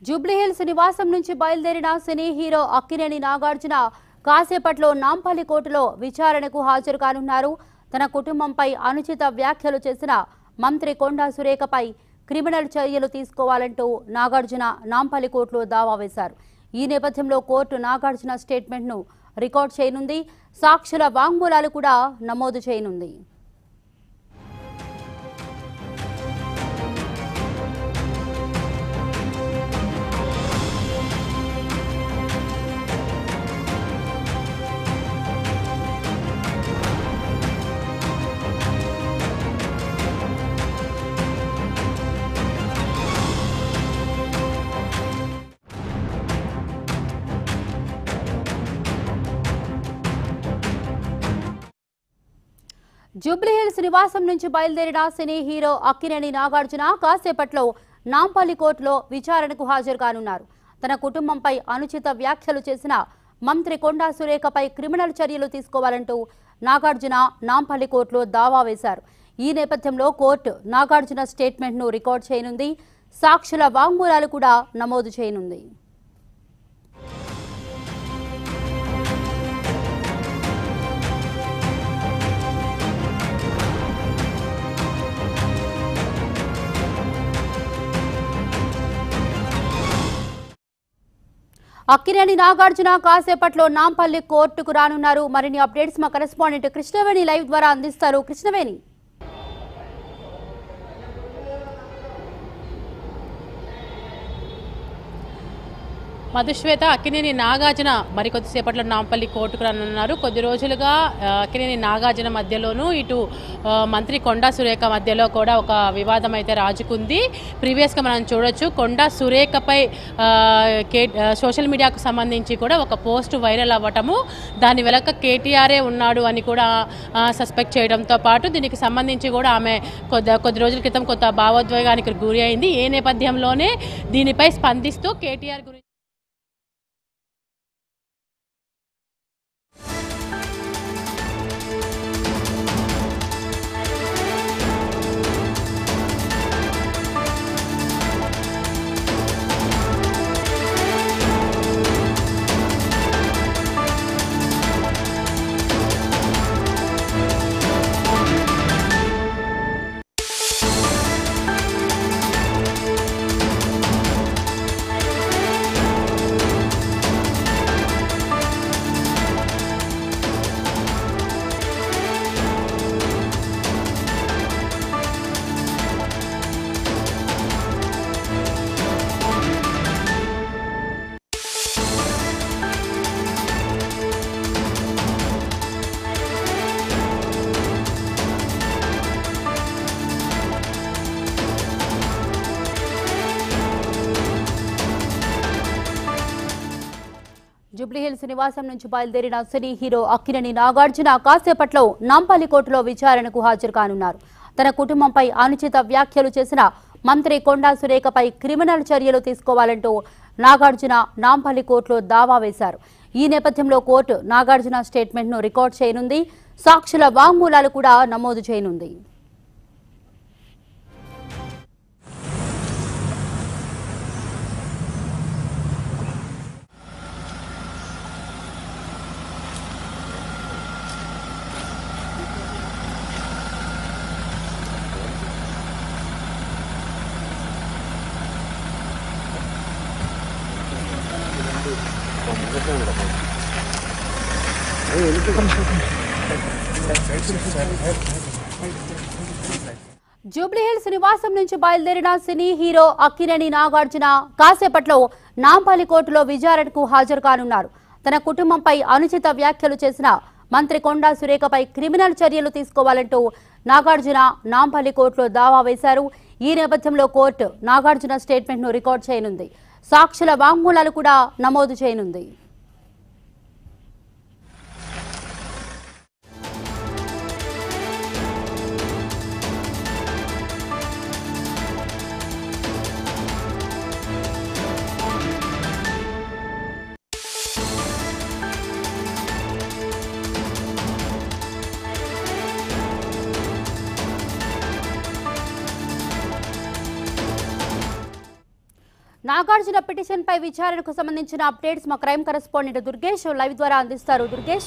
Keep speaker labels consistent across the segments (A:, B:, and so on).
A: జూబ్లీహిల్స్ నివాసం నుంచి బయలుదేరిన సినీ హీరో అక్కినేని నాగార్జున కాసేపట్లో నాంపల్లి కోర్టులో విచారణకు హాజరు కానున్నారు తన కుటుంబంపై అనుచిత వ్యాఖ్యలు చేసిన మంత్రి కొండా సురేఖపై క్రిమినల్ చర్యలు తీసుకోవాలంటూ నాగార్జున నాంపల్లి కోర్టులో దావా వేశారు ఈ నేపథ్యంలో కోర్టు నాగార్జున స్టేట్మెంట్ను రికార్డ్ చేయనుంది సాక్షుల వాంగ్మూలాలు కూడా నమోదు చేయనుంది జూబ్లీహిల్స్ నివాసం నుంచి బయలుదేరిన సినీ హీరో అక్కినేని నాగార్జున కాసేపట్లో నాంపల్లి కోర్టులో విచారణకు హాజరు కానున్నారు తన కుటుంబంపై అనుచిత వ్యాఖ్యలు చేసిన మంత్రి కొండా సురేఖపై క్రిమినల్ చర్యలు తీసుకోవాలంటూ నాగార్జున నాంపల్లి కోర్టులో దావా వేశారు ఈ నేపథ్యంలో కోర్టు నాగార్జున స్టేట్మెంట్ను రికార్డ్ చేయనుంది సాక్షుల వాంగ్మూలాలు కూడా నమోదు చేయనుంది అక్కినేని నాగార్జున కాసేపట్లో నాంపల్లి కోర్టుకు రానున్నారు మరిన్ని అప్డేట్స్ మా కరెస్పాండెంట్ కృష్ణవేణి లైవ్ ద్వారా అందిస్తారు కృష్ణవేణి
B: మధుశ్వేత అక్కినేని నాగార్జున మరి కొద్దిసేపట్లో నాంపల్లి కోర్టుకు రానున్నారు కొద్ది రోజులుగా ఆ, అక్కినేని నాగార్జున మధ్యలోనూ ఇటు ఆ, మంత్రి కొండా సురేఖ మధ్యలో కూడా ఒక వివాదం అయితే రాజుకుంది ప్రీవియస్గా మనం చూడొచ్చు కొండా సురేఖపై ఆ, కే ఆ, సోషల్ మీడియాకు సంబంధించి కూడా ఒక పోస్ట్ వైరల్ అవ్వటము దాని వెనక కేటీఆర్ఏ ఉన్నాడు అని కూడా ఆ, సస్పెక్ట్ చేయడంతో పాటు దీనికి సంబంధించి కూడా ఆమె కొద్ది కొద్ది రోజుల క్రితం కొంత భావోద్వేగానికి గురి అయింది ఏ నేపథ్యంలోనే దీనిపై స్పందిస్తూ కేటీఆర్ గురించి
A: జూబ్లీహిల్స్ నివాసం నుంచి బయలుదేరిన సినీ హీరో అక్కినేని నాగార్జున కాసేపట్లో నాంపల్లి కోర్టులో విచారణకు హాజరు కానున్నారు తన కుటుంబంపై అనుచిత వ్యాఖ్యలు చేసిన మంత్రి కొండా సురేఖపై క్రిమినల్ చర్యలు తీసుకోవాలంటూ నాగార్జున నాంపల్లి కోర్టులో దావా వేశారు ఈ నేపథ్యంలో కోర్టు నాగార్జున స్టేట్మెంట్ను రికార్డ్ చేయనుంది సాక్షుల వాంగ్మూలాలు కూడా నమోదు చేయనుంది జూబ్లీహిల్స్ నివాసం నుంచి బయలుదేరిన సినీ హీరో అక్కినేని నాగార్జున కాసేపట్లో నాంపల్లి కోర్టులో విచారణకు హాజరు కానున్నారు తన కుటుంబంపై అనుచిత వ్యాఖ్యలు చేసిన మంత్రి కొండా సురేఖపై క్రిమినల్ చర్యలు తీసుకోవాలంటూ నాగార్జున నాంపల్లి కోర్టులో దావా వేశారు ఈ నేపథ్యంలో కోర్టు నాగార్జున స్టేట్మెంట్ను రికార్డ్ చేయనుంది సాక్షుల వాంగ్మూలాలు కూడా నమోదు చేయనుంది నాగార్జున పిటిషన్ పై విచారణకు సంబంధించిన అప్డేట్స్ మా క్రైమ్ కరెస్పాండెంట్ దుర్గేష్ లైవ్ ద్వారా అందిస్తారు దుర్గేష్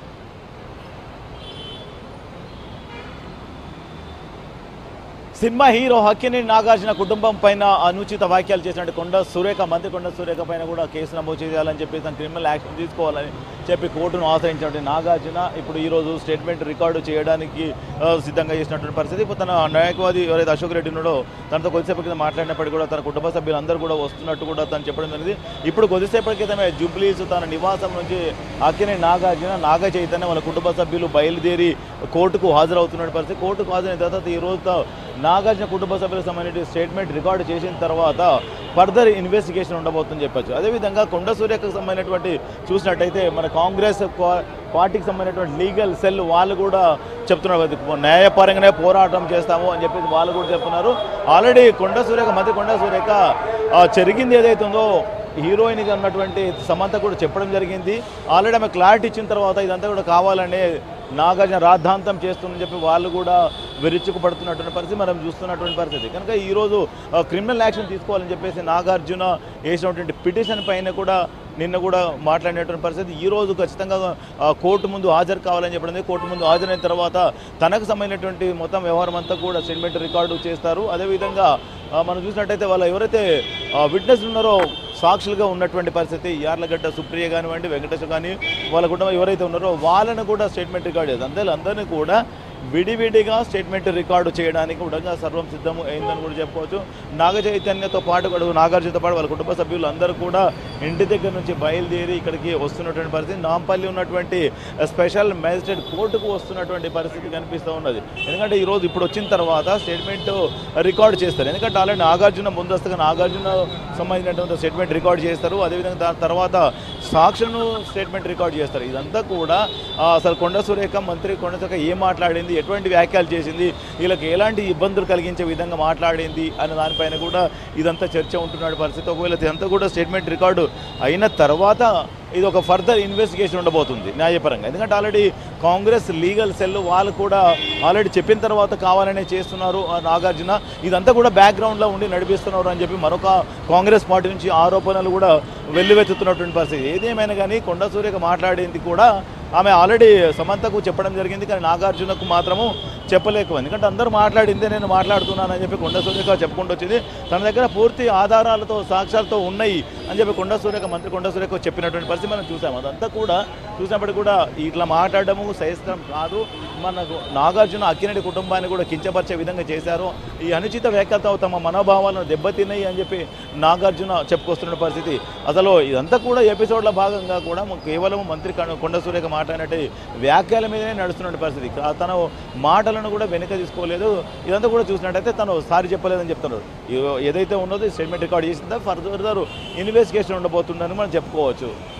C: సినిమా హీరో హక్కిని నాగార్జున కుటుంబం పైన అనుచిత వ్యాఖ్యలు చేసినట్టు కొండ సురేఖ మంత్రి కొండ సురేఖ పైన కూడా కేసు నమోదు చేయాలని చెప్పి తన క్రిమినల్ యాక్షన్ తీసుకోవాలని చెప్పి కోర్టును ఆశ్రయించినటువంటి నాగార్జున ఇప్పుడు ఈ రోజు స్టేట్మెంట్ రికార్డు చేయడానికి ఆ, సిద్ధంగా చేసినటువంటి పరిస్థితి ఇప్పుడు తన న్యాయవాది ఎవరైతే అశోక్ రెడ్డి ఉన్నాడో తనతో కొద్దిసేపు క్రితం మాట్లాడినప్పటికీ కూడా తన కుటుంబ సభ్యులందరూ కూడా వస్తున్నట్టు కూడా తను చెప్పడం జరిగింది ఇప్పుడు కొద్దిసేపటి క్రితమే జూబ్లీస్ తన నివాసం నుంచి అక్కినే నాగార్జున నాగ చైతన్య వాళ్ళ కుటుంబ సభ్యులు బయలుదేరి కోర్టుకు హాజరవుతున్న పరిస్థితి కోర్టుకు హాజరైన తర్వాత ఈ రోజుతో నాగార్జున కుటుంబ సభ్యులకు సంబంధించిన స్టేట్మెంట్ రికార్డు చేసిన తర్వాత ఫర్దర్ ఇన్వెస్టిగేషన్ ఉండబోతుందని చెప్పొచ్చు అదేవిధంగా కొండ సూర్యకు సంబంధించినటువంటి చూసినట్టయితే మన కాంగ్రెస్ పా- పార్టీకి సంబంధించినటువంటి లీగల్ సెల్ వాళ్ళు కూడా చెప్తున్నారు అది న్యాయపరంగానే పోరాటం చేస్తాము అని చెప్పేసి వాళ్ళు కూడా చెప్తున్నారు ఆల్రెడీ కొండ సూర్యక మధ్య కొండ సూర్యక ఆ, జరిగింది ఏదైతే ఉందో హీరోయిన్గా ఉన్నటువంటి సమంత కూడా చెప్పడం జరిగింది ఆల్రెడీ ఆమె క్లారిటీ ఇచ్చిన తర్వాత ఇదంతా కూడా కావాలనే నాగార్జున రాద్ధాంతం చేస్తుందని చెప్పి వాళ్ళు కూడా విరుచుకుపడుతున్నటువంటి పరిస్థితి మనం చూస్తున్నటువంటి పరిస్థితి కనుక ఈరోజు ఆ, క్రిమినల్ యాక్షన్ తీసుకోవాలని చెప్పేసి నాగార్జున వేసినటువంటి పిటిషన్ పైన కూడా నిన్న కూడా మాట్లాడినటువంటి పరిస్థితి ఈ రోజు ఖచ్చితంగా ఆ, కోర్టు ముందు హాజరు కావాలని చెప్పడం జరిగింది. కోర్టు ముందు హాజరైన తర్వాత తనకు సంబంధించినటువంటి మొత్తం వ్యవహారం అంతా కూడా స్టేట్మెంట్ రికార్డు చేస్తారు అదేవిధంగా ఆ, మనం చూసినట్టయితే వాళ్ళు ఎవరైతే విట్నెస్ ఉన్నారో సాక్షులుగా ఉన్నటువంటి పరిస్థితి యార్లగడ్డ సుప్రియ కానివ్వండి వెంకటేశ్వర కానీ వాళ్ళ కుటుంబం ఎవరైతే ఉన్నారో వాళ్ళను కూడా స్టేట్మెంట్ రికార్డు చేస్తారు అంతే అందరినీ కూడా విడివిడిగా స్టేట్మెంట్ రికార్డు చేయడానికి కూడా సర్వం సిద్ధం అయిందని కూడా చెప్పుకోవచ్చు నాగ చైతన్యతో పాటు కూడా నాగార్జునతో పాటు వాళ్ళ కుటుంబ సభ్యులు అందరూ కూడా ఇంటి దగ్గర నుంచి బయలుదేరి ఇక్కడికి వస్తున్నటువంటి పరిస్థితి నాంపల్లి ఉన్నటువంటి స్పెషల్ మేజిస్ట్రేట్ కోర్టుకు వస్తున్నటువంటి పరిస్థితి కనిపిస్తూ ఉన్నది ఎందుకంటే ఈ రోజు ఇప్పుడు వచ్చిన తర్వాత స్టేట్మెంట్ రికార్డ్ చేస్తారు ఎందుకంటే ఆల్రెడీ నాగార్జున ముందస్తుగా నాగార్జున సంబంధించినటువంటి స్టేట్మెంట్ రికార్డ్ చేస్తారు అదేవిధంగా దాని తర్వాత సాక్షులను స్టేట్మెంట్ రికార్డ్ చేస్తారు ఇదంతా కూడా ఆ, అసలు కొండ సురేఖ మంత్రి కొండ సురేఖ ఏం మాట్లాడింది ఎటువంటి వ్యాఖ్యలు చేసింది వీళ్ళకి ఎలాంటి ఇబ్బందులు కలిగించే విధంగా మాట్లాడింది అనే దానిపైన కూడా ఇదంతా చర్చ ఉంటున్న పరిస్థితి ఒకవేళ ఇదంతా కూడా స్టేట్మెంట్ రికార్డు అయిన తర్వాత ఇది ఒక ఫర్దర్ ఇన్వెస్టిగేషన్ ఉండబోతుంది న్యాయపరంగా ఎందుకంటే ఆల్రెడీ కాంగ్రెస్ లీగల్ సెల్ వాళ్ళు కూడా ఆల్రెడీ చెప్పిన తర్వాత కావాలనే చేస్తున్నారు ఆ నాగార్జున ఇదంతా కూడా బ్యాక్గ్రౌండ్లో ఉండి నడిపిస్తున్నారు అని చెప్పి మరొక కాంగ్రెస్ పార్టీ నుంచి ఆరోపణలు కూడా వెల్లువెత్తుతున్నటువంటి పరిస్థితి ఏదేమైనా కానీ కొండ సూర్యక మాట్లాడింది కూడా ఆమె ఆల్రెడీ సమంతకు చెప్పడం జరిగింది కానీ నాగార్జునకు మాత్రము చెప్పలేకపోయింది ఎందుకంటే అందరూ మాట్లాడిందే నేను మాట్లాడుతున్నానని చెప్పి కొండ సూర్యక చెప్పుకుంటూ వచ్చింది తన దగ్గర పూర్తి ఆధారాలతో సాక్ష్యాలతో ఉన్నాయి అని చెప్పి కొండ సూర్యక మంత్రి కొండ సూర్యక చెప్పినటువంటి పరిస్థితి మనం చూసాము అదంతా కూడా చూసినప్పటికీ కూడా ఇట్లా మాట్లాడడము సహిష్టం కాదు మనకు నాగార్జున అక్కినేని కుటుంబాన్ని కూడా కించపరిచే విధంగా చేశారు ఈ అనుచిత వ్యాఖ్యలతో తమ మనోభావాలను దెబ్బతిన్నాయి అని చెప్పి నాగార్జున చెప్పుకొస్తున్న పరిస్థితి అసలు ఇదంతా కూడా ఎపిసోడ్ల భాగంగా కూడా కేవలం మంత్రి కణ- కొండ సూర్యక మాట్లాడినట్టు వ్యాఖ్యల మీదనే నడుస్తున్న పరిస్థితి కా- తన మాటలను కూడా వెనుక తీసుకోలేదు ఇదంతా కూడా చూసినట్టయితే తను సారి చెప్పలేదని చెప్తున్నారు ఏ- ఏదైతే ఉన్నదో స్టేట్మెంట్ రికార్డ్ చేసిందో ఫర్దర్ ఇన్వెస్టిగేషన్ ఉండబోతుందని మనం చెప్పుకోవచ్చు